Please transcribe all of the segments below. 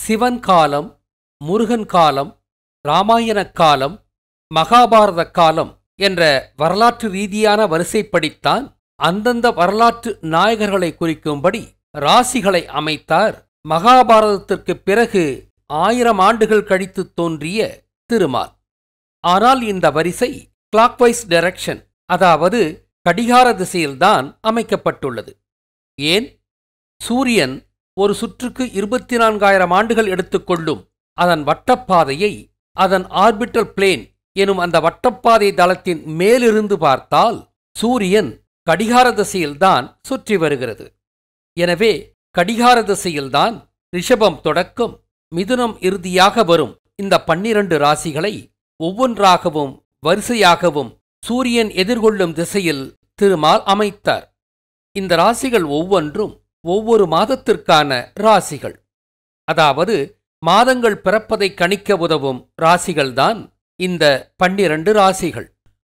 சிவன் காலம் முருகன் காலம் இராமாயணக் காலம் மகாபாரத காலம் என்ற வரலாற்று ரீதியான வரிசைப்படித்தான் அந்தந்த வரலாற்று நாயகர்களை குறிக்கும்படி ராசிகளை அமைத்தார் மகாபாரதத்திற்குப் பிறகு ஆயிரம் ஆண்டுகள் கழித்து தோன்றிய திருமால் ஆனால் இந்த வரிசை கிளாக்வைஸ் டைரக்ஷன் அதாவது கடிகார திசையில்தான் அமைக்கப்பட்டுள்ளது ஏன் சூரியன் ஒரு சுற்றுக்கு இருபத்தி நான்காயிரம் ஆண்டுகள் எடுத்துக்கொள்ளும் அதன் வட்டப்பாதையை அதன் ஆர்பிட்டல் பிளேன் எனும் அந்த வட்டப்பாதை தளத்தின் மேலிருந்து பார்த்தால் சூரியன் கடிகார திசையில்தான் சுற்றி வருகிறது எனவே கடிகார திசையில்தான் ரிஷபம் தொடக்கம் மிதுனம் இறுதியாக வரும் இந்த பன்னிரண்டு ராசிகளை ஒவ்வொன்றாகவும் வரிசையாகவும் சூரியன் எதிர்கொள்ளும் திசையில் திருமால் அமைத்தார் இந்த ராசிகள் ஒவ்வொன்றும் ஒவ்வொரு மாதத்திற்கான ராசிகள் அதாவது மாதங்கள் பிறப்பதை கணிக்க உதவும் ராசிகள்தான் இந்த பன்னிரண்டு ராசிகள்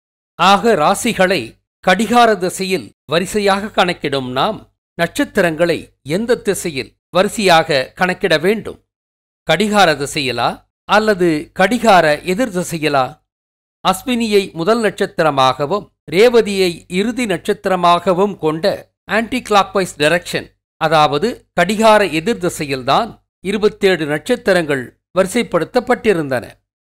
ஆக ராசிகளை கடிகார திசையில் வரிசையாக கணக்கிடும் நாம் நட்சத்திரங்களை எந்த திசையில் வரிசையாக கணக்கிட வேண்டும் கடிகார திசையிலா அல்லது கடிகார எதிர் திசையிலா அஸ்வினியை முதல் நட்சத்திரமாகவும் ரேவதியை இறுதி நட்சத்திரமாகவும் கொண்ட ஆன்டி கிளாக்வைஸ் டைரக்ஷன் அதாவது கடிகார எதிர் திசையில்தான் இருபத்தேழு நட்சத்திரங்கள் வரிசைப்படுத்தப்பட்டிருந்தன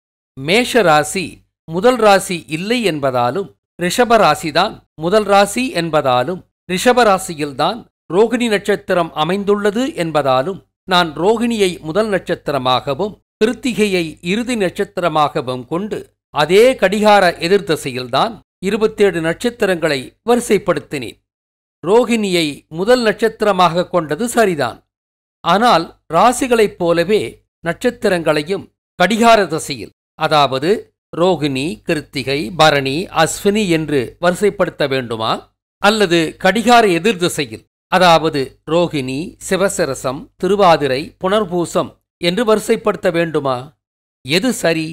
மேஷ ராசி முதல் ராசி இல்லை என்பதாலும் ரிஷப ராசிதான் முதல் ராசி என்பதாலும் ரிஷப ராசியில்தான் ரோகிணி நட்சத்திரம் அமைந்துள்ளது என்பதாலும் நான் ரோகிணியை முதல் நட்சத்திரமாகவும் கிருத்திகையை இறுதி நட்சத்திரமாகவும் கொண்டு அதே கடிகார எதிர் திசையில்தான் இருபத்தேழு நட்சத்திரங்களை வரிசைப்படுத்தினேன் ரோகிணியை முதல் நட்சத்திரமாக கொண்டது சரிதான் ஆனால் ராசிகளைப் போலவே நட்சத்திரங்களையும் கடிகார திசையில் அதாவது ரோகிணி கிருத்திகை பரணி அஸ்வினி என்று வரிசைப்படுத்த வேண்டுமா அல்லது கடிகார எதிர் திசையில் அதாவது ரோகிணி சிவசரசம் திருவாதிரை புனர்பூசம் என்று வரிசைப்படுத்த வேண்டுமா எது சரி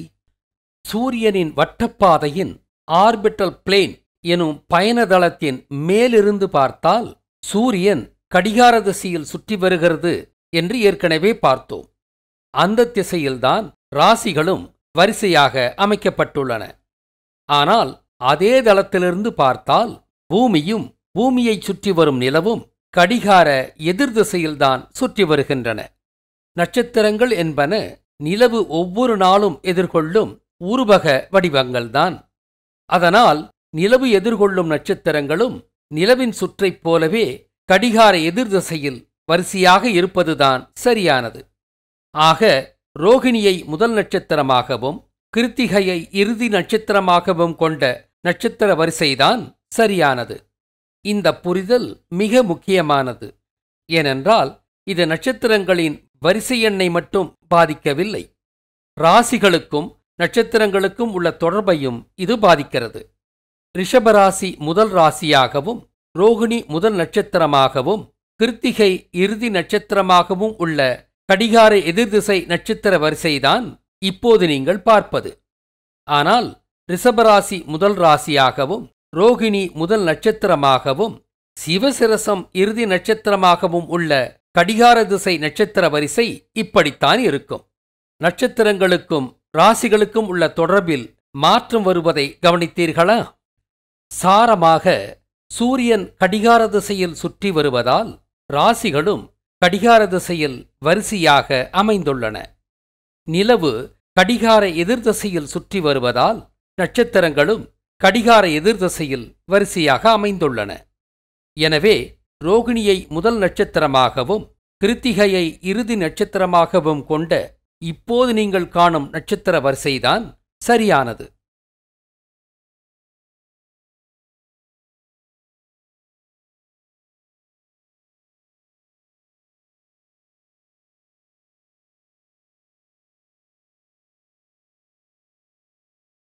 சூரியனின் வட்டப்பாதையின் ஆர்பிட்டல் பிளேன் எனும் பயணதளத்தின் மேலிருந்து பார்த்தால் சூரியன் கடிகார திசையில் சுற்றி வருகிறது என்று ஏற்கனவே பார்த்தோம் அந்த திசையில்தான் ராசிகளும் வரிசையாக அமைக்கப்பட்டுள்ளன ஆனால் அதே தளத்திலிருந்து பார்த்தால் பூமியும் பூமியைச் சுற்றி வரும் நிலவும் கடிகார எதிர் திசையில்தான் சுற்றி வருகின்றன நட்சத்திரங்கள் என்பன நிலவு ஒவ்வொரு நாளும் எதிர்கொள்ளும் உருவக வடிவங்கள்தான் அதனால் நிலவு எதிர்கொள்ளும் நட்சத்திரங்களும் நிலவின் சுற்றைப் போலவே கடிகார எதிர் திசையில் வரிசையாக இருப்பதுதான் சரியானது ஆக ரோகிணியை முதல் நட்சத்திரமாகவும் கிருத்திகையை இறுதி நட்சத்திரமாகவும் கொண்ட நட்சத்திர வரிசைதான் சரியானது இந்த புரிதல் மிக முக்கியமானது ஏனென்றால் இது நட்சத்திரங்களின் வரிசை எண்ணை மட்டும் பாதிக்கவில்லை ராசிகளுக்கும் நட்சத்திரங்களுக்கும் உள்ள தொடர்பையும் இது பாதிக்கிறது ரிஷபராசி முதல் ராசியாகவும் ரோகிணி முதல் நட்சத்திரமாகவும் கிருத்திகை இறுதி நட்சத்திரமாகவும் உள்ள கடிகார எதிர்திசை நட்சத்திர வரிசைதான் இப்போது நீங்கள் பார்ப்பது ஆனால் ரிஷபராசி முதல் ராசியாகவும் ரோகிணி முதல் நட்சத்திரமாகவும் சிவசிரசம் இறுதி நட்சத்திரமாகவும் உள்ள கடிகார திசை நட்சத்திர வரிசை இப்படித்தான் இருக்கும் நட்சத்திரங்களுக்கும் ராசிகளுக்கும் உள்ள தொடர்பில் மாற்றம் வருவதை கவனித்தீர்களா சாரமாக சூரியன் கடிகார திசையில் சுற்றி வருவதால் ராசிகளும் கடிகார திசையில் வரிசையாக அமைந்துள்ளன நிலவு கடிகார எதிர் திசையில் சுற்றி வருவதால் நட்சத்திரங்களும் கடிகார எதிர் திசையில் வரிசையாக அமைந்துள்ளன எனவே ரோகிணியை முதல் நட்சத்திரமாகவும் கிருத்திகையை இறுதி நட்சத்திரமாகவும் கொண்ட இப்போது நீங்கள் காணும் நட்சத்திர வரிசைதான் சரியானது